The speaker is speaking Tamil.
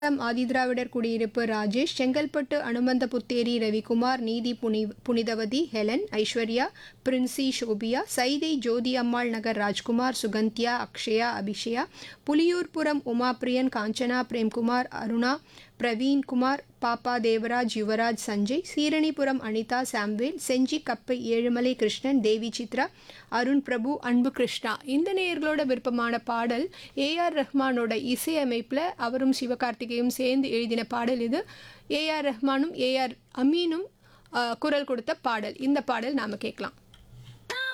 ஆதிதிராவிடர் குடியிருப்பு ராஜேஷ் செங்கல்பட்டு அனுமந்த புத்தேரி ரவிக்குமார் நீதி புனி புனிதவதி ஹெலன் ஐஸ்வர்யா பிரின்சி ஷோபியா சைதை ஜோதி அம்மாள் நகர் ராஜ்குமார் சுகந்தியா அக்ஷயா அபிஷயா புலியூர்புரம் உமாபிரியன் காஞ்சனா பிரேம்குமார் அருணா பிரவீன் குமார் பாப்பா தேவராஜ் யுவராஜ் சஞ்சய் சீரணிபுரம் அனிதா சாம்வேல் செஞ்சி கப்பை ஏழுமலை கிருஷ்ணன் தேவி சித்ரா அருண் பிரபு அன்பு கிருஷ்ணா இந்த நேயர்களோட விருப்பமான பாடல் ஏஆர் ரஹ்மானோட இசையமைப்பில் அவரும் சிவகார்த்திகேயும் சேர்ந்து எழுதின பாடல் இது ஏஆர் ரஹ்மானும் ஏஆர் அமீனும் ஆ, குரல் கொடுத்த பாடல் இந்த பாடல் நாம் கேட்கலாம்